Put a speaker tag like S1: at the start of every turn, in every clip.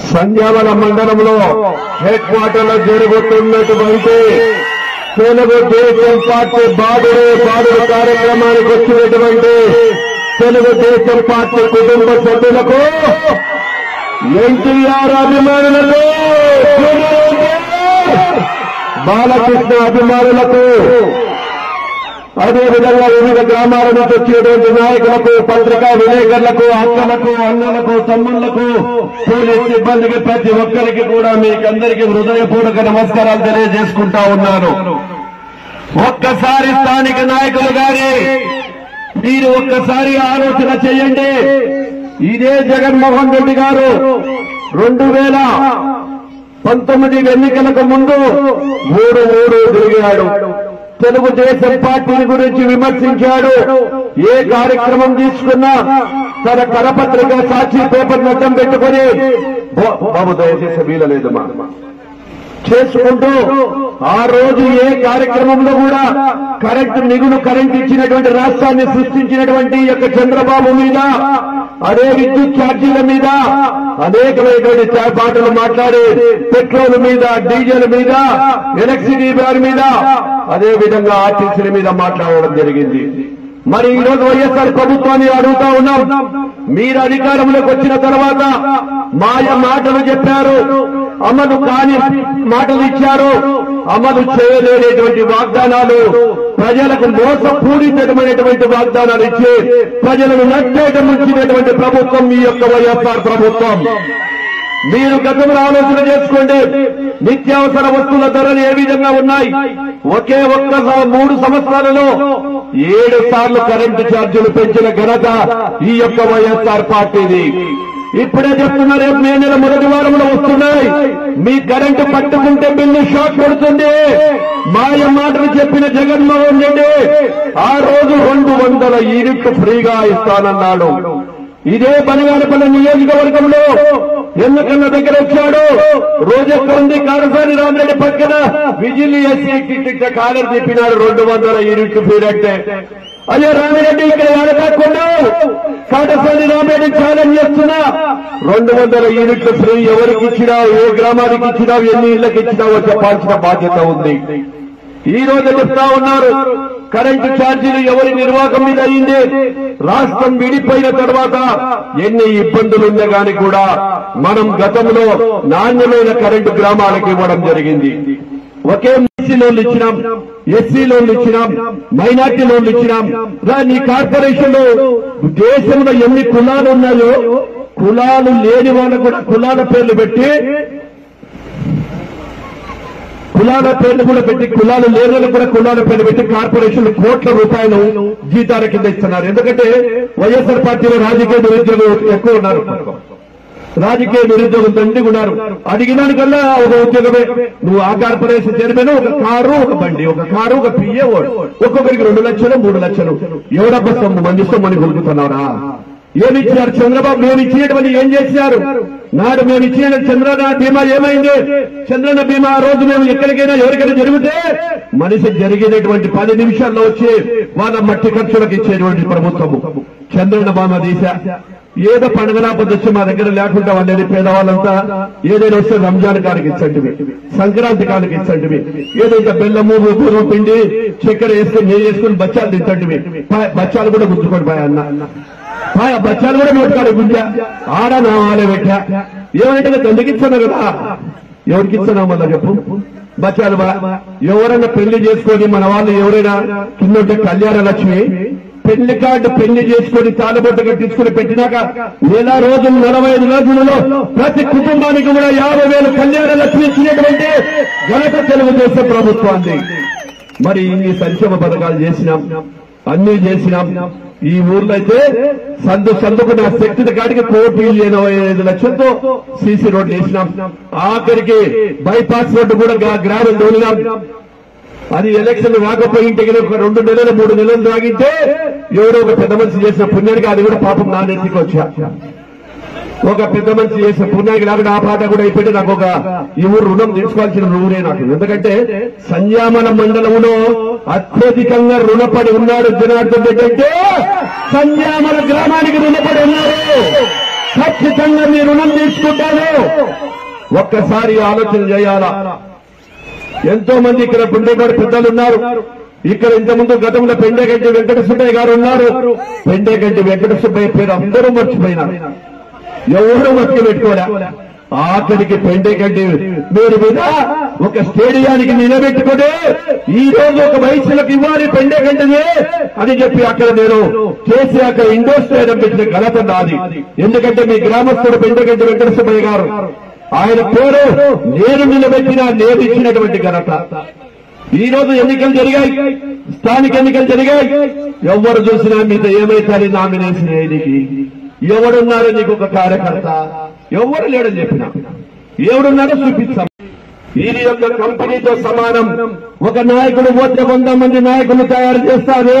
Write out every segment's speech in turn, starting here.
S1: సంధ్యావన మండలంలో head quarter లో జరుగుతున్నటువంటి తెలుగుదేశం పార్టీ బాధుడు బాధుడు కార్యక్రమానికి వచ్చినటువంటి తెలుగుదేశం పార్టీ కుటుంబ సభ్యులకు ఎన్టీఆర్ అభిమానులకు బాలకృష్ణ అభిమానులకు అదేవిధంగా వివిధ గ్రామాల నుంచి వచ్చేటువంటి నాయకులకు పత్రికా విలేకరులకు అక్కలకు అన్నలకు తమ్ముళ్లకు పోలీస్ సిబ్బందికి ప్రతి ఒక్కరికి కూడా మీకందరికీ హృదయపూర్వక నమస్కారాలు తెలియజేసుకుంటా ఉన్నాను ఒక్కసారి స్థానిక నాయకులు గాని మీరు ఒక్కసారి ఆలోచన చేయండి ఇదే జగన్మోహన్ రెడ్డి గారు రెండు వేల పంతొమ్మిది ఎన్నికలకు ముందు మూడు మూడు తిరిగాడు తెలుగుదేశం పార్టీని గురించి విమర్శించాడు ఏ కార్యక్రమం తీసుకున్నా తన కరపత్రిక సాక్షి పేపర్ నష్టం పెట్టుకుని బా- బాబు దయచేసి వీలలేదు మా చేసుకుంటూ ఆ రోజు ఏ కార్యక్రమంలో కూడా కరెంట్ మిగులు కరెంట్ ఇచ్చినటువంటి రాష్ట్రాన్ని సృష్టించినటువంటి ఈ యొక్క చంద్రబాబు మీద అదే విద్యుత్ ఛార్జీల మీద అనేకమైనటువంటి చా- మాటలు మాట్లాడి పెట్రోల్ మీద డీజిల్ మీద ఎలక్ట్రిసిటీ బిల్ మీద అదే విధంగా ఆర్టీసీల మీద మాట్లాడడం జరిగింది మరి ఈ రోజు వైఎస్ఆర్ ప్రభుత్వాన్ని అడుగుతా ఉన్నాం మీరు అధికారంలోకి వచ్చిన తర్వాత మాయ మాటలు చెప్పారు అమలు కాని మాటలు ఇచ్చారు అమలు చేయలేనటువంటి వాగ్దానాలు ప్రజలకు మోసపూరితమైనటువంటి వాగ్దానాలు ఇచ్చి ప్రజలను నట్టేయడం ఇచ్చినటువంటి ప్రభుత్వం మీ యొక్క వైఎస్ఆర్ ప్రభుత్వం మీరు గతంలో ఆలోచన చేసుకోండి నిత్యావసర వస్తువుల ధరలు ఏ విధంగా ఉన్నాయి ఒకే ఒక్క స- మూడు సంవత్సరాలలో ఏడు సార్లు కరెంటు ఛార్జీలు పెంచిన ఘనత ఈ యొక్క వైఎస్ఆర్ పార్టీది ఇప్పుడే చెప్తున్నా రేపు మే నెల మొదటి వారంలో వస్తున్నాయి మీ కరెంటు పట్టుకుంటే బిల్లు షాక్ కొడుతుంది మాయ మాటలు చెప్పిన జగన్మోహన్ రెడ్డి ఆ రోజు రెండు వందల యూనిట్లు ఫ్రీగా ఇస్తానన్నాడు ఇదే బనగానపల్లి నియోజకవర్గంలో ఎన్నికల దగ్గర వచ్చాడు రోజెక్క ఉంది కారసాని రామరెడ్డి పక్కన విజిల్ ఎస్సీ టికెట్ కాలర్ తిప్పినాడు రెండు వందల యూనిట్లు ఫీరంటే అయ్యో రామిరెడ్డి ఇక్కడ ఎడకాకుండా కాటసాని రామరెడ్డి ఛాలెంజ్ చేస్తున్నా రెండు వందల యూనిట్లు ఫ్రీ ఎవరికి ఇచ్చినావు ఏ గ్రామానికి ఇచ్చినావు ఎన్ని ఇళ్లకు ఇచ్చినావో చెప్పాల్సిన బాధ్యత ఉంది ఈ రోజు చెప్తా ఉన్నారు కరెంటు ఛార్జీలు ఎవరి నిర్వాహకం మీద అయింది రాష్ట్రం విడిపోయిన తర్వాత ఎన్ని ఇబ్బందులు ఉన్నా గాని కూడా మనం గతంలో నాణ్యమైన కరెంటు గ్రామాలకు ఇవ్వడం జరిగింది ఒకే ఎస్సీ లోన్లు ఇచ్చినాం ఎస్సీ లోన్లు ఇచ్చినాం మైనార్టీ లోన్లు ఇచ్చినాం రా నీ కార్పొరేషన్ లో దేశంలో ఎన్ని కులాలు ఉన్నాయో కులాలు లేని వాళ్ళకు కూడా కులాల పేర్లు పెట్టి కులాల పేర్లు కూడా పెట్టి కులాలు లేని కూడా కులాల పేర్లు పెట్టి కార్పొరేషన్ కోట్ల రూపాయలు జీతాల కింద ఇస్తున్నారు ఎందుకంటే వైఎస్ఆర్ పార్టీలో రాజకీయ నిరుద్యోగులు ఎక్కువ ఉన్నారు రాజకీయ నిరుద్యోగులు దండిగా ఉన్నారు అడిగినానికల్లా ఒక ఉద్యోగమే నువ్వు ఆ కార్పొరేషన్ చైర్మన్ ఒక కారు ఒక బండి ఒక కారు ఒక పిఏ ఓడు ఒక్కొక్కరికి రెండు లక్షలు మూడు లక్షలు ఎవడబ్బ సొమ్ము మంది సొమ్మని కొలుకుతున్నారా ఏమి ఇచ్చారు చంద్రబాబు మేము ఇచ్చినటువంటి ఏం చేశారు నాడు మేము ఇచ్చిన చంద్రన బీమా ఏమైంది చంద్రన బీమా ఆ రోజు మేము ఎక్కడికైనా ఎవరికైనా జరిగితే మనిషి జరిగినటువంటి పది నిమిషాల్లో వచ్చి వాళ్ళ మట్టి ఖర్చులకు ఇచ్చేటువంటి ప్రభుత్వము చంద్రన బీమా తీశా ఏదో పండుగనాపది వచ్చి మా దగ్గర లేకుండా వాళ్ళని పేదవాళ్ళంతా ఏదైనా వస్తే రంజాన్ కాడికి ఇచ్చంటివి సంక్రాంతి కాడికి ఇచ్చంటివి ఏదైతే బెల్లము పూర్వం పిండి చక్కెర వేసుకుని నెయ్యి వేసుకుని బచ్చాలు తింటంటివి పా- బచ్చాలు కూడా గుంజుకోండి పాయ అన్న పాయ బచ్చాలు కూడా నోటుకాడు గుంజా ఆడ నా వాళ్ళే పెట్టా ఏమంటే తండ్రికి ఇచ్చాను కదా ఎవరికి ఇచ్చాను మళ్ళా చెప్పు బచ్చాలు బా ఎవరైనా పెళ్లి చేసుకొని మన వాళ్ళు ఎవరైనా కింద ఉంటే కళ్యాణ లక్ష్మి పెళ్లి కార్డు పెళ్లి చేసుకొని తాళబొట్టు కట్టించుకుని పెట్టినాక నెల రోజులు నలభై ఐదు రోజులలో ప్రతి కుటుంబానికి కూడా యాభై వేలు కళ్యాణ లక్ష్మి ఇచ్చినటువంటి ఘనత తెలుగుదేశం ప్రభుత్వాన్ని మరి ఇన్ని సంక్షేమ పథకాలు చేసినాం అన్ని చేసినాం ఈ ఊర్లో అయితే సందు సందుకు నా శక్తి కాడికి కోటి ఎనభై ఐదు లక్షలతో సీసీ రోడ్లు వేసినాం ఆఖరికి బైపాస్ రోడ్డు కూడా గా- గ్రామం తోలినాం అది ఎలక్షన్ రాకపోయింటే కనుక ఒక రెండు నెలలు మూడు నెలలు తాగితే ఎవరో ఒక పెద్ద మనిషి చేసిన పుణ్యానికి అది కూడా పాపం నా నెత్తికి వచ్చా ఒక పెద్ద మనిషి చేసిన పుణ్యానికి లేకుండా ఆ పాట కూడా అయిపోయింది నాకు ఒక ఈ ఊరు రుణం తీసుకోవాల్సిన ఊరే నాకు ఎందుకంటే సంయామన మండలంలో అత్యధికంగా రుణపడి ఉన్నాడు జనార్దన్ రెడ్డి అంటే సంయామన గ్రామానికి రుణపడి ఉన్నారు ఖచ్చితంగా మీ రుణం తీసుకుంటాను ఒక్కసారి ఆలోచన చేయాలా ఎంతో మంది ఇక్కడ పుండేగాడు పెద్దలు ఉన్నారు ఇక్కడ ఇంతకుముందు గతంలో పెండేగడ్డి వెంకట సుబ్బయ్య గారు ఉన్నారు పెండేగడ్డి వెంకట సుబ్బయ్య పేరు అందరూ మర్చిపోయినారు ఎవరు మర్చి పెట్టుకోలే ఆఖరికి పెండేగడ్డి మీరు మీద ఒక స్టేడియానికి నిలబెట్టుకుని ఈ రోజు ఒక వయసులకు ఇవ్వాలి పెండేగడ్డిని అని చెప్పి అక్కడ నేను చేసి అక్కడ ఇండోర్ స్టేడియం పెట్టిన ఘనత నాది ఎందుకంటే మీ గ్రామస్తుడు పెండేగడ్డి వెంకట సుబ్బయ్య గారు ఆయన పేరు నేను నిలబెట్టిన నేను ఇచ్చినటువంటి ఘనత ఈ రోజు ఎన్నికలు జరిగాయి స్థానిక ఎన్నికలు జరిగాయి ఎవరు చూసినా మీతో ఏమైతే నామినేషన్ ఆయనకి ఎవడున్నారో నీకు ఒక కార్యకర్త ఎవరు లేడని చెప్పిన ఎవడున్నారో చూపిస్తాం ఇది యొక్క కంపెనీతో సమానం ఒక నాయకుడు పోతే వంద మంది నాయకులు తయారు చేస్తారు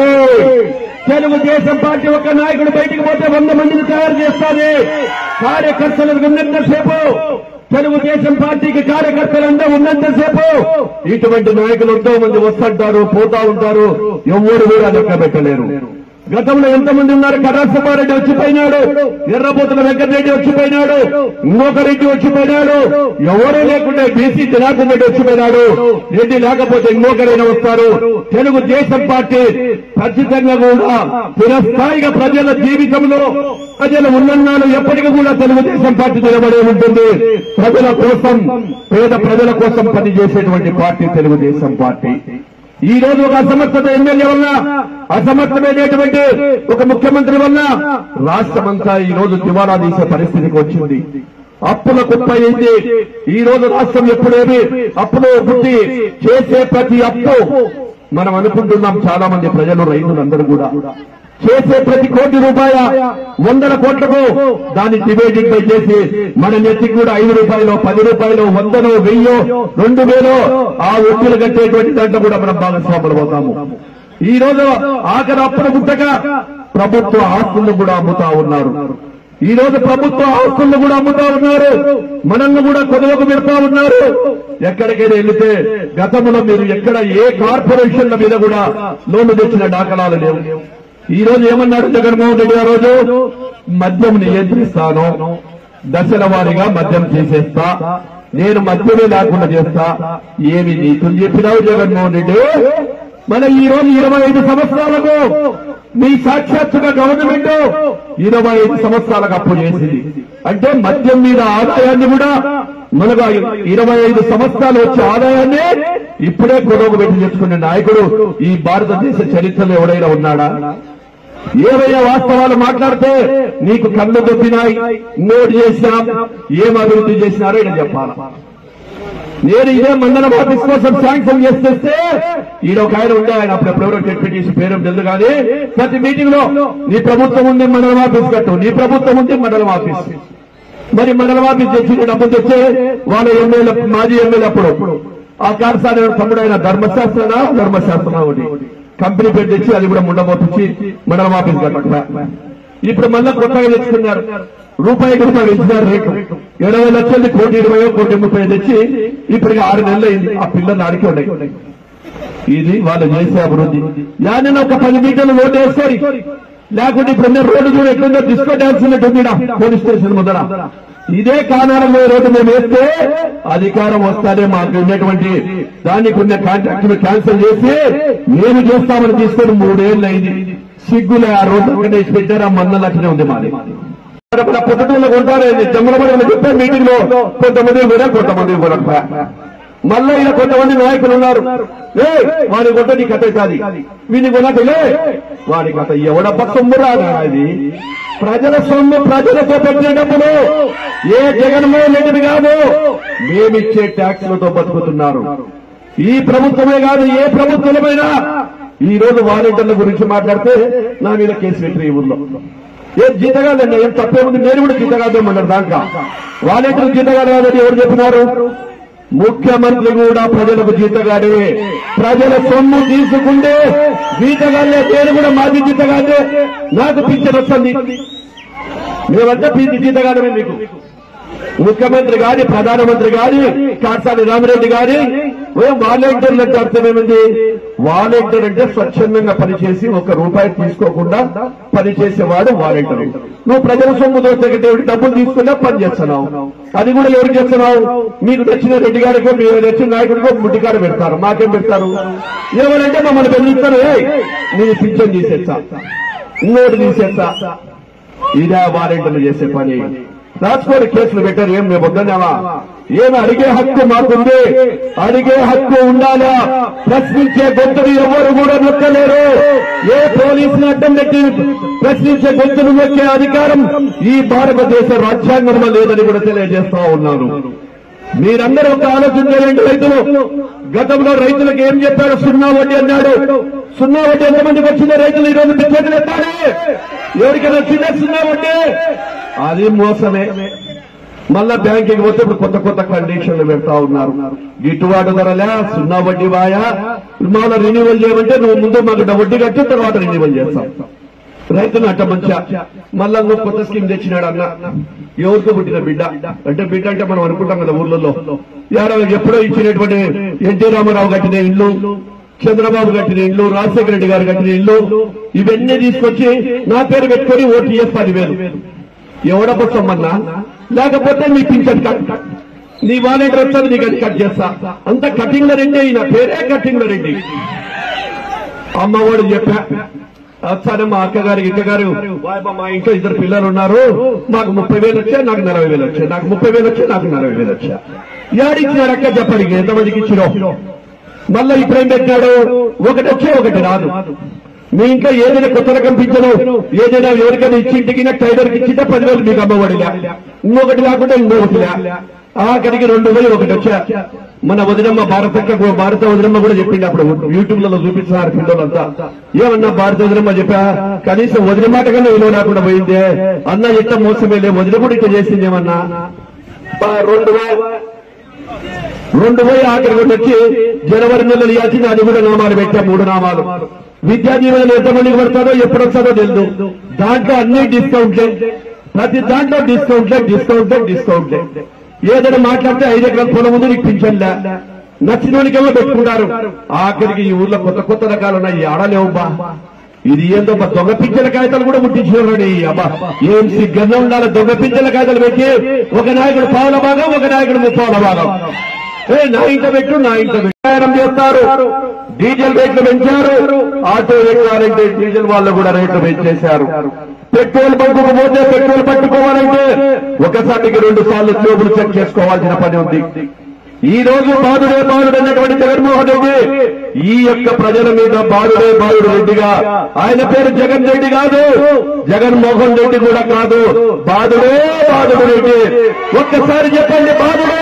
S1: తెలుగుదేశం పార్టీ ఒక నాయకుడు బయటికి పోతే వంద మందిని తయారు చేస్తారు కార్యకర్తలకు ఉన్నంతసేపు తెలుగుదేశం పార్టీకి కార్యకర్తలంతా ఉన్నంతసేపు ఇటువంటి నాయకులు ఎంతో మంది వస్తుంటారు పోతా ఉంటారు ఎవరు కూడా లెక్క పెట్టలేరు గతంలో ఎంతమంది ఉన్నారు కర్రా సుబ్బారెడ్డి వచ్చిపోయినాడు ఎర్రబోతుల వెంకటరెడ్డి వచ్చిపోయినాడు ఇంకొక రెడ్డి వచ్చిపోయినాడు ఎవరూ లేకుండా బీసీ జనార్దన్ రెడ్డి వచ్చిపోయినాడు రెడ్డి లేకపోతే ఇంకొకరైనా వస్తారు తెలుగు దేశం పార్టీ ఖచ్చితంగా కూడా చిరస్థాయిగా ప్రజల జీవితంలో ప్రజల ఉన్నన్నాళ్ళు ఎప్పటికీ కూడా తెలుగుదేశం పార్టీ నిలబడి ఉంటుంది ప్రజల కోసం పేద ప్రజల కోసం పనిచేసేటువంటి పార్టీ తెలుగుదేశం పార్టీ ఈ రోజు ఒక అసమర్థత ఎమ్మెల్యే వల్ల అసమర్థమైనటువంటి ఒక ముఖ్యమంత్రి వల్ల రాష్ట్రమంతా ఈ రోజు దివాలా తీసే పరిస్థితికి వచ్చింది అప్పుల కుప్ప అయింది ఈ రోజు రాష్ట్రం ఎప్పుడేమి అప్పులు పుట్టి చేసే ప్రతి అప్పు మనం అనుకుంటున్నాం చాలా మంది ప్రజలు రైతులందరూ కూడా చేసే ప్రతి కోటి రూపాయ వందల కోట్లకు దాన్ని డివైడింగ్ పై చేసి మన నెత్తికి కూడా ఐదు రూపాయలు పది రూపాయలు వందలు వెయ్యో రెండు వేలు ఆ వడ్డీలు కట్టేటువంటి దాంట్లో కూడా మనం భాగస్వాములు అవుతాము ఈ రోజు ఆఖరి అప్పులు పుట్టక ప్రభుత్వ ఆస్తులను కూడా అమ్ముతా ఉన్నారు ఈ రోజు ప్రభుత్వ ఆస్తులను కూడా అమ్ముతా ఉన్నారు మనల్ని కూడా కొదవకు పెడతా ఉన్నారు ఎక్కడికైనా వెళితే గతంలో మీరు ఎక్కడ ఏ కార్పొరేషన్ల మీద కూడా లోన్లు తెచ్చిన దాఖలాలు లేవు ఈ రోజు ఏమన్నాడు జగన్మోహన్ రెడ్డి ఆ రోజు మద్యం నియంత్రిస్తాను దశల వారీగా మద్యం చేసేస్తా నేను మద్యమే లేకుండా చేస్తా ఏమి నీతులు చెప్పినావు జగన్మోహన్ రెడ్డి మన ఈ రోజు ఇరవై ఐదు సంవత్సరాలకు మీ సాక్షాత్తుగా గవర్నమెంట్ ఇరవై ఐదు సంవత్సరాలకు అప్పు చేసింది అంటే మద్యం మీద ఆదాయాన్ని కూడా మనకు ఇరవై ఐదు సంవత్సరాలు వచ్చే ఆదాయాన్ని ఇప్పుడే కొనుగోలు పెట్టి తెచ్చుకునే నాయకుడు ఈ భారతదేశ చరిత్రలో ఎవడైనా ఉన్నాడా ఏవైనా వాస్తవాలు మాట్లాడితే నీకు కళ్ళు దొప్పినాయి నోటు చేసినాం ఏం అభివృద్ధి చేసినారో ఇలా చెప్పాలి నేను ఇదే మండలం ఆఫీస్ కోసం శాంక్షన్ చేస్తే ఈయన ఒక ఆయన ఉండే ఆయన అప్పుడు ఎవరో డిప్యూటీస్ పేరు తెలుదు కానీ ప్రతి మీటింగ్ లో నీ ప్రభుత్వం ఉంది మండలం ఆఫీస్ కట్టు నీ ప్రభుత్వం ఉంది మండలం ఆఫీస్ మరి మండలం ఆఫీస్ తెచ్చి డబ్బులు తెచ్చే వాళ్ళ ఎమ్మెల్యే మాజీ ఎమ్మెల్యే అప్పుడు ఆ కార్సారి తమ్ముడు ఆయన ధర్మశాస్త్రన ధర్మశాస్త్రం ఒకటి కంపెనీ పేరు తెచ్చి అది కూడా ముండమోపించి మండలం ఆఫీస్ కట్టకుండా ఇప్పుడు మళ్ళా కొత్తగా తెచ్చుకున్నారు రూపాయికి రూపాయి పెంచినారు రేటు ఇరవై లక్షలు కోటి ఇరవై కోటి ముప్పై తెచ్చి ఇప్పటికి ఆరు నెలలు అయింది ఆ పిల్లలు ఆడికి ఉన్నాయి ఇది వాళ్ళు చేసే అభివృద్ధి యానైనా ఒక పది మీటర్లు రోడ్డు వేస్తారు లేకుంటే ఇప్పుడు ఉన్న రోడ్డు చూడ ఎట్లుందో డిస్కో డాన్స్ ఉన్నట్టుంది పోలీస్ స్టేషన్ ముందర ఇదే కానాలలో రోడ్డు మేము వేస్తే అధికారం వస్తానే మాకు ఉన్నటువంటి దానికి ఉన్న కాంట్రాక్ట్ క్యాన్సిల్ చేసి మేము చేస్తామని తీసుకొని మూడేళ్ళు అయింది సిగ్గులే ఆ రోడ్డు అక్కడ వేసి పెట్టారు ఆ మందలు అట్లనే ఉంది మాది మన పొద్దుటూళ్ళకు ఉంటారు జమ్మలపడి చెప్పే మీటింగ్ లో కొంతమంది కూడా కొంతమంది కూడా మళ్ళా ఇలా కొంతమంది నాయకులు ఉన్నారు ఏ వాడి కొట్ట నీ కథ కాదు వీని కొనటలే వాడి కథ ఎవడప్ప సొమ్ము రాదా అది ప్రజల సొమ్ము ప్రజలతో పెట్టిన డబ్బులు ఏ జగన్మోహన్ రెడ్డిని కాదు మేమిచ్చే ట్యాక్సులతో బతుకుతున్నారు ఈ ప్రభుత్వమే కాదు ఏ ప్రభుత్వమైనా ఈ రోజు వాలంటీర్ల గురించి మాట్లాడితే నా మీద కేసు పెట్టి ఈ ఊర్లో ఏం జీతగాదండి ఏం తప్పే ఉంది నేను కూడా జీతగాదేమన్నారు దాంట్లో వాలంటీర్లు జీతగాడు కాదని ఎవరు చెప్పినారు ముఖ్యమంత్రి కూడా ప్రజలకు జీతగాడే ప్రజల సొమ్ము తీసుకుంటే జీతగానే పేరు కూడా మాది జీతగానే నాకు పింఛన్ వస్తుంది మేమంతా పీజీ జీతగాడమే మీకు ముఖ్యమంత్రి గాని ప్రధానమంత్రి గాని కాసాని రామిరెడ్డి గాని ఏం వాలంటీర్లు అంటే అర్థమేమింది వాలంటీర్ అంటే స్వచ్ఛందంగా పనిచేసి ఒక రూపాయి తీసుకోకుండా పనిచేసేవాడు వాలంటీర్ నువ్వు ప్రజల సొమ్ము దోచకంటే డబ్బులు తీసుకున్నా పని చేస్తున్నావు అది కూడా ఎవరు చేస్తున్నావు మీకు నచ్చిన రెడ్డి గారికో మీకు నచ్చిన నాయకుడికో ముట్టికాడ పెడతారు మాకేం పెడతారు ఎవరంటే మమ్మల్ని బెదిరిస్తారు "ఏయ్, నీ పింఛన్ తీసేస్తా ఇంకోటి తీసేస్తా ఇదే వారెంట్లు చేసే పని రాసుకోని కేసులు పెట్టారు ఏం మేము వద్దన్నావా ఏమి అడిగే హక్కు మాకుంది అడిగే హక్కు ఉండాలా ప్రశ్నించే గొంతులు ఎవరు కూడా నొక్కలేరు ఏ పోలీసుని అడ్డం పెట్టి ప్రశ్నించే గొంతులు నొక్కే అధికారం ఈ భారతదేశ రాజ్యాంగంలో లేదని కూడా తెలియజేస్తా ఉన్నాను మీరందరూ ఒక ఆలోచన చేయండి రైతులు గతంలో రైతులకు ఏం చెప్పాడు సున్నా వడ్డీ అన్నాడు సున్నా వడ్డీ ఎంతమందికి వచ్చిందో రైతులు ఈ రోజు పిచ్చేతులు ఎత్తాడు ఎవరికైనా వచ్చిందా సున్నా వడ్డీ అది మోసమే మళ్ళా బ్యాంకింగ్ పోతే ఇప్పుడు కొత్త కొత్త కండిషన్లు పెడతా ఉన్నారు గిట్టుబాటు ధరలే సున్నా వడ్డీ వాయా మళ్ళీ రెన్యువల్ చేయమంటే నువ్వు ముందు మాకు వడ్డీ కట్టి తర్వాత రెన్యువల్ చేస్తాం రైతులు అట్ట మంచిగా మళ్ళా ఇంకో కొత్త స్కీమ్ తెచ్చినాడు అన్న ఎవరితో పుట్టిన బిడ్డ అంటే బిడ్డ అంటే మనం అనుకుంటాం కదా ఊర్లలో యారో ఎప్పుడో ఇచ్చినటువంటి ఎన్టీ రామారావు కట్టిన ఇల్లు చంద్రబాబు కట్టిన ఇల్లు రాజశేఖర రెడ్డి గారు కట్టిన ఇల్లు ఇవన్నీ తీసుకొచ్చి నా పేరు పెట్టుకొని ఓటీఎస్ పదివేలు ఎవడబొచ్చమ్మన్నా లేకపోతే మీ పింఛన్ కట్ నీ వాలంటీర్ వచ్చాను నీకు అది కట్ చేస్తా అంత కటింగ్ రెడ్డి ఈయన పేరే కటింగ్ రెడ్డి అమ్మవాడు చెప్పా వచ్చాను మా అక్కగారికి ఇక్కగారు వాయబ్బా, మా ఇంట్లో ఇద్దరు పిల్లలు ఉన్నారు నాకు ముప్పై వేలు వచ్చాయి నాకు నలభై వేలు వచ్చాయి నాకు ముప్పై వేలు వచ్చాయి నాకు నలభై వేలు వచ్చాయి యాడిచ్చినాడు అక్క చెప్పండి ఎంతమందికి ఇచ్చిరో మళ్ళా ఇప్పుడేం పెట్టాడు ఒకటి వచ్చే ఒకటి రాదు మీ ఇంట్లో ఏదైనా కొత్త రకం పింఛను ఏదైనా ఎవరికైనా ఇచ్చింటికి టైలర్కి ఇచ్చింటే పదివేలు మీకు అమ్మఒడిలే ఇంకొకటి లేకుండా ఇంకొకటిలే ఆఖరికి రెండు వేలు ఒకటి వచ్చా మన వదినమ్మ భారత భారత వదినమ్మ కూడా చెప్పింది అప్పుడు యూట్యూబ్ లలో చూపిస్తున్నారు పిల్లలంతా ఏమన్నా భారత వదినమ్మ చెప్పా కనీసం వదిన మాట కన్నా విలువ లేకుండా పోయిందే అన్న ఎట్ట మోసమే లే వదిన కూడా ఇట్లా చేసింది ఏమన్నా బా, రెండు వేలు రెండు పోయి ఆఖరి ఒకటి వచ్చి జనవరి నెలలు ఇవ్వాల్సింది అది కూడా నామాలు పెట్టా మూడు నామాలు విద్యా దీవెనలు ఎంతమందికి పడతారో ఎప్పుడు వస్తారో తెలియదు దాంట్లో అన్ని డిస్కౌంట్లే ప్రతి దాంట్లో డిస్కౌంట్లే డిస్కౌంట్లే డిస్కౌంట్లే ఏదైనా మాట్లాడితే ఐదు ఎకరాల పొలం ఉంది నీకు పింఛన్లే నచ్చినోనికేమో పెట్టుకుంటారు ఆఖరికి ఈ ఊర్లో కొత్త కొత్త రకాలు ఉన్నాయి ఆడలేవుబ్బా ఇది ఏందో అబ్బా, దొంగ పింఛల కాగితాలు కూడా ముట్టించినాడు అబ్బా ఏం సిగ్గంగా ఉండాలి దొంగ పింఛల కాగితాలు పెట్టి ఒక నాయకుడు పావుల భాగం ఒక నాయకుడు ముప్పావుల భాగం ఏ నా ఇంట పెట్టు నా ఇంట పెట్టు ప్రయాణం చేస్తారు డీజిల్ రేట్లు పెంచారు ఆటో ఎక్కాలంటే డీజిల్ వాళ్ళు కూడా రేట్లు పెంచేశారు పెట్రోల్ బంకుకు పోతే పెట్రోల్ పట్టుకోవాలంటే ఒకసారికి రెండు సార్లు జోబులు చెక్ చేసుకోవాల్సిన పని ఉంది ఈ రోజు బాధుడే బాధుడు అన్నటువంటి జగన్మోహన్ రెడ్డి ఈ యొక్క ప్రజల మీద బాధుడే బాధుడు రెడ్డిగా ఆయన పేరు జగన్ రెడ్డి కాదు జగన్మోహన్ రెడ్డి కూడా కాదు బాధుడే బాధుడు రెడ్డి ఒక్కసారి చెప్పండి బాధుడే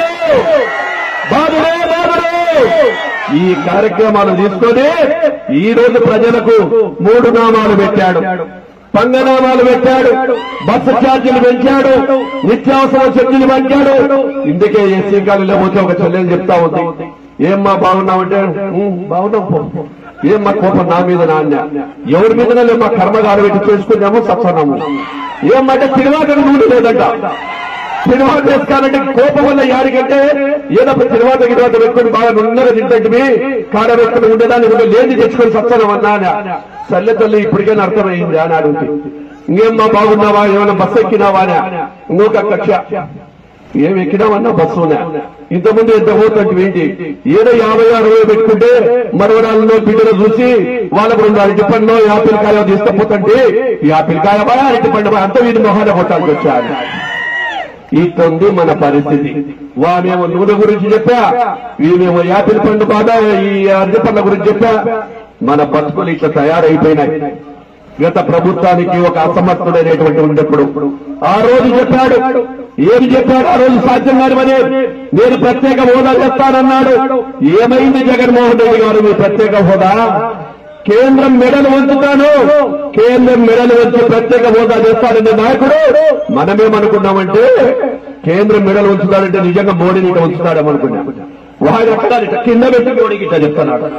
S1: బాధుడు బాధుడే బాధుడు ఈ కార్యక్రమాలు తీసుకొని ఈ రోజు ప్రజలకు మూడు నామాలు పెట్టాడు పంగనామాలు పెట్టాడు బస్సు ఛార్జీలు పెంచాడు నిత్యావసర చర్చలు పెంచాడు ఇందుకే ఎస్సీ కాలనీలో పోతే ఒక చెల్లెలు చెప్తా ఉంది ఏమ్మా బాగున్నావంటే "ఉం, బాగున్నాం పో." ఏమ్మా కోపం నా మీద నాన్న ఎవరి మీద మా కర్మగారు పెట్టి చేసుకున్నాము సత్సన్నాము ఏమంటే తిరువాటకు నూనె లేదంట సినిమాలు వేసుకోవాలంటే కోపం వల్ల యారికంటే ఏదో సినిమాత గిరివాత పెట్టుకుని బాగా నున్నగా తింటే కాడ పెట్టుకుని ఉండేదాన్ని కూడా లేని తెచ్చుకొని సత్సనం అన్నా సల్లె తల్లి ఇప్పటికైనా అర్థమైంది అని అడుగుతుంది ఇంకేమ్మా బాగున్నావా ఏమైనా బస్సు ఎక్కినావా అని ఇంకొక కక్ష ఏం ఎక్కినామన్నా బస్సునే ఇంతకుముందు ఎంత పోతుంటే ఏంటి ఏదో యాభై అరవై పెట్టుకుంటే మరవరాల్లో బిడ్డలు చూసి వాళ్ళకు రెండు అరటి పండ్లో యాపిల్ కాయ తీసుకపోతుంటే యాపిల్ కాయ బాగా అరటి పండు బాగా అంత వీటి మొహాన కొట్టాల్సి వచ్చారు ఇట్టుంది మన పరిస్థితి వామేమో నూనె గురించి చెప్పా వీమేమో యాపిల్ పండు బాధ ఈ అరటి పండ్ల గురించి చెప్పా మన బతుకులు ఇట్లా తయారైపోయినాయి గత ప్రభుత్వానికి ఒక అసమర్థుడైనటువంటి ఉండేప్పుడు ఆ రోజు చెప్పాడు ఏమి చెప్పాడు ఆ రోజు సాధ్యం కానివని నేను ప్రత్యేక హోదా చెప్తానన్నాడు ఏమైంది జగన్మోహన్ రెడ్డి గారు మీ ప్రత్యేక హోదా కేంద్రం మెడలు వంచుతాను కేంద్రం మెడలు వంచి ప్రత్యేక హోదా చేస్తాడనే నాయకుడు మనమేమనుకున్నామంటే కేంద్రం మెడలు ఉంచుతాడంటే నిజంగా మోడీని ఇట్లా ఉంచుతాడేమనుకున్నాం వాడు ఎక్కడ ఇట్లా కింద పెట్టి మోడీకి ఇట్లా చెప్తున్నాడు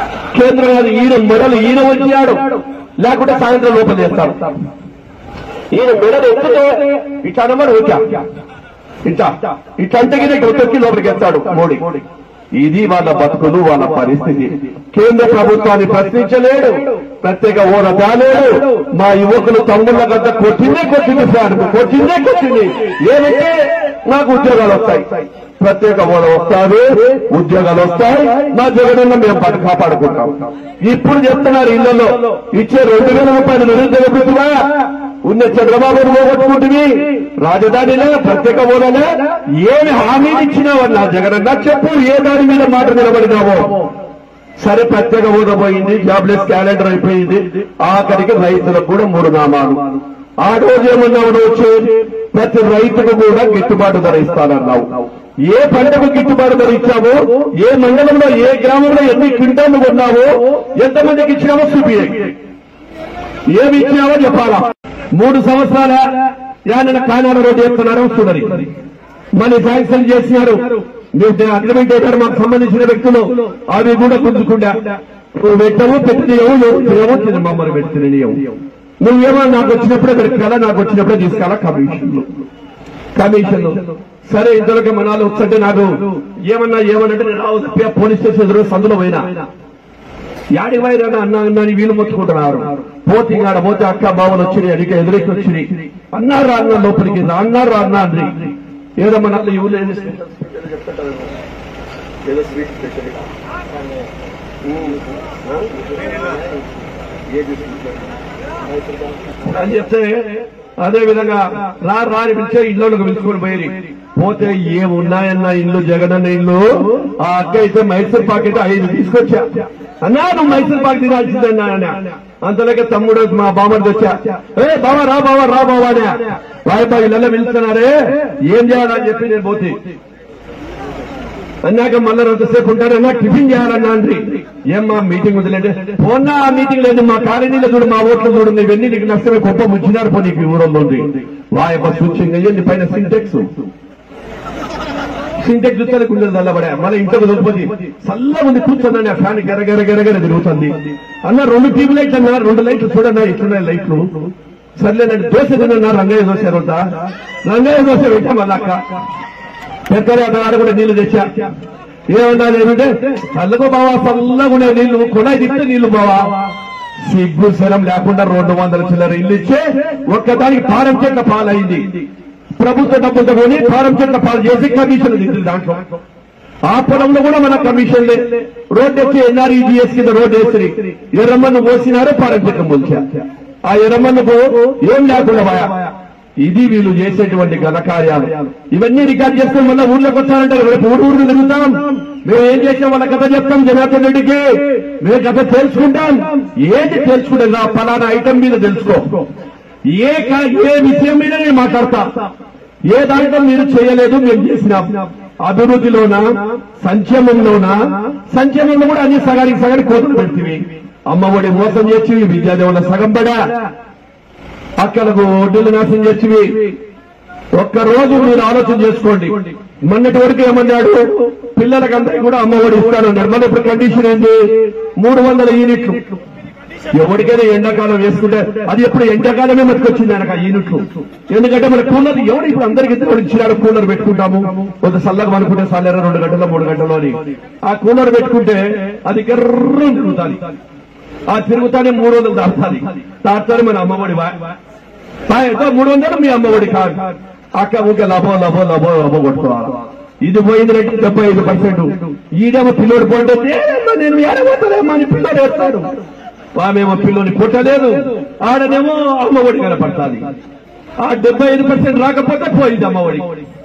S1: కేంద్రం కాదు ఈయన మెడలు ఈయన వచ్చాడు లేకుంటే సాయంత్రం లోపల చేస్తాడు ఈయన మెడలు ఎత్తుతే ఇట్లా అనమని వచ్చా ఇట్లా ఇట్లా అంటే ఇక్కడ తొక్కి లోపలికి ఎత్తాడు మోడీ ఇది వాళ్ళ బతుకులు వాళ్ళ పరిస్థితి కేంద్ర ప్రభుత్వాన్ని ప్రశ్నించలేడు ప్రత్యేక హోదా తేలేడు మా యువకులు తమ్ముళ్ళ గద్ద కొట్టిందే కొట్టింది సార్ కొట్టిందే కొట్టింది ఏమంటే నాకు ఉద్యోగాలు వస్తాయి ప్రత్యేక హోదా వస్తాయి ఉద్యోగాలు వస్తాయి మా జగనన్న మేము పట్టు కాపాడుకుంటాం ఇప్పుడు చెప్తున్నారు ఇళ్లలో ఇచ్చే రెండు వేల రూపాయలు నిరుద్యోగ భృతిగా ఉన్న చంద్రబాబును పోగొట్టుకుంటుంది రాజధానిలో ప్రత్యేక హోదాలో ఏమి హామీలు ఇచ్చినావన్నా జగనన్న చెప్పు ఏ దాని మీద మాట నిలబడినావో సరే ప్రత్యేక హోదా పోయింది జాబ్లెస్ క్యాలెండర్ అయిపోయింది ఆఖరికి రైతులకు కూడా మూడు నామాలు ఆ రోజు ఏమన్నావు నువ్వు వచ్చి ప్రతి రైతుకు కూడా గిట్టుబాటు ధర ఇస్తానన్నావు ఏ పంటకు గిట్టుబాటు ధర ఇచ్చావో ఏ మండలంలో ఏ గ్రామంలో ఎన్ని క్వింటాలు కొన్నావో ఎంతమందికి ఇచ్చినావో చూపియ్యి ఏమి ఇచ్చినావో చెప్పాలా మూడు సంవత్సరాల యాన కానాల రోడ్డు చెప్తున్నారో చూడరి మళ్ళీ శాంక్షన్ చేసినారు మీరు అగ్రిమెంట్ చేశారు మాకు సంబంధించిన వ్యక్తులు అవి కూడా గుంజుకుండా నువ్వు పెట్టవు పెట్టినవు ఏమో మమ్మల్ని పెట్టినవు నువ్వేమో నాకు వచ్చినప్పుడే పెట్టుకోవాలా నాకు వచ్చినప్పుడే తీసుకోవాలా కమిషన్లు కమిషన్లు సరే ఇంతలోకి మనాలు వస్తుంటే నాకు ఏమన్నా ఏమన్నంటే నేను రావు తప్ప పోలీస్ స్టేషన్ ఎదురు సందులో పోయినా యాడి వైరాడు అన్న అన్న అని వీళ్ళు మొత్తుకుంటున్నారు పోతే ఆడ పోతే అక్క బావలు వచ్చినాయి అడిగి ఎదురికి వచ్చినాయి అన్నారు రా అన్న లోపలికి రా అన్నారు రా అన్న అంది ఏదో మన ఈ ఊళ్ళో ఏదో ఏదో స్వీట్ స్పెషల్ అని చెప్తే అదే విధంగా రా రాని పిలిచే ఇల్లులకు పిలుచుకొని పోయి పోతే ఏమున్నాయన్న ఇల్లు జగనన్న ఇల్లు ఆ అక్క అయితే మైసూర్ పాకెట్ ఐదు తీసుకొచ్చా అన్నా నువ్వు మైసూర్ పాక్ తినాల్సిందన్నా అన్న అంతలోకే తమ్ముడు మా బామ్మడికి వచ్చా ఏ బావా రా బావా రా బావా అనే రాయబా ఇళ్ళలో పిలుస్తున్నారే ఏం చేయాలని చెప్పి నేను పోతే అన్నాక మళ్ళీ ఎంతసేపు ఉంటారన్నా టిఫిన్ చేయాలన్నా అండి ఏమ్మా మీటింగ్ వదిలేండి పోన్నా ఆ మీటింగ్ లేదు మా కాలనీలో చూడు మా ఓట్లు చూడు ఇవన్నీ నీకు నష్టమే గొప్ప ముచ్చినారు పో నీకు ఈ ఊరంలో ఉంది వాయప్ప సూచింగ్ అయ్యింది పైన సింటెక్స్ సింటెక్స్ చూస్తే కుండలు చల్లబడా మళ్ళీ ఇంట్లో దొరికిపోయి చల్లగా ఉంది కూర్చోండి ఆ ఫ్యాన్ గెరగెర గెరగెర తిరుగుతుంది అన్న రెండు టీవీ లైట్లు అన్నా రెండు లైట్లు చూడన్నా ఇట్లున్నాయి లైట్లు సర్లేనండి దోశ తిన్నా రంగయ్య దోశ రోజా రంగయ్య దోశ పెట్టా మళ్ళా అక్క పెద్దలు అక్కడ కూడా నీళ్లు తెచ్చా ఏమన్నా ఏమంటే చల్లగో బావా చల్లగా ఉండే నీళ్లు కొడాయి తిప్పితే నీళ్లు బావా సిగ్గు శరం లేకుండా రెండు వందల చిల్లర ఇల్లు ఇచ్చే ఒక్కదానికి పారం చెట్ల పాలైంది ప్రభుత్వ డబ్బులతో కొని పారం చెట్ల పాలు చేసి కమిషన్ తింటుంది దాంట్లో ఆ పొలంలో కూడా మన కమిషన్ లే రోడ్డు ఎక్కి ఎన్ఆర్ఈజిఎస్ కింద రోడ్డు వేసి ఎర్రమ్మను పోసినారు పారం చెట్ల మొలిచా ఆ ఎర్రమ్మకు ఏం లేకుండా బాయా ఇది వీళ్ళు చేసేటువంటి ఘనకార్యాలు ఇవన్నీ రికార్డ్ చేసుకుని మళ్ళీ ఊర్లోకి వచ్చారంటే రేపు ఊరు ఊరు తిరుగుతాం మేము ఏం చేసాం వాళ్ళ కథ చెప్తాం జనార్దన్ రెడ్డికి మేము కథ తెలుసుకుంటాం ఏంటి తెలుసుకుంటాం నా ఫలానా ఐటమ్ మీద తెలుసుకో ఏ కా- ఏ విషయం మీద నేను మాట్లాడతా ఏ దాంట్లో మీరు చేయలేదు మేము చేసినాం అభివృద్ధిలోనా సంక్షేమంలోనా సంక్షేమంలో కూడా అన్ని సగానికి సగానికి కోతలు పెడుతుంది అమ్మఒడి మోసం చేసి విద్యాదేవుల సగం పడా అక్కలకు ఒడ్డులు నాశనం చేసివి ఒక్క రోజు మీరు ఆలోచన చేసుకోండి మొన్నటి వరకు ఏమన్నాడు పిల్లలకందరికీ కూడా అమ్మఒడి ఇస్తానన్నాడు మళ్ళీ ఇప్పుడు కండిషన్ ఏంటి మూడు వందల యూనిట్లు ఎవరికైనా ఎండాకాలం వేసుకుంటే అది ఎప్పుడు ఎండాకాలమే మతికొచ్చింది ఆయనకు ఆ యూనిట్లు ఎందుకంటే మన కూలర్ ఎవరు ఇప్పుడు అందరికి ఇద్దరు ఇచ్చినాడు కూలర్ పెట్టుకుంటాము కొంత చల్లగా అనుకుంటే చల్లెర రెండు గంటల మూడు గంటల్లో అని ఆ కూలర్ పెట్టుకుంటే అది గర్రం తిరుగుతుంది ఆ తిరుగుతానే మూడు వందలు దాటుతుంది దాటుతానే మన అమ్మఒడి వా- ఆ, ఎంతో మూడు వందలు మీ అమ్మఒడి కాదు అక్క ఊకే లభో లభో లభో లభో కొట్టుకోవాలి ఇది పోయింది అంటే డెబ్బై ఐదు పర్సెంట్ ఈడేమో పిల్లోడు పోతే "ఏమ్మా, నేను ఏడబోతానేమో అని పిల్లోడు వేస్తాడు ఆమెమో పిల్లోని కొట్టలేదు ఆడనేమో అమ్మఒడి కనపడుతుంది ఆ డెబ్బై ఐదు పర్సెంట్ రాకపోతే పోయింది అమ్మఒడి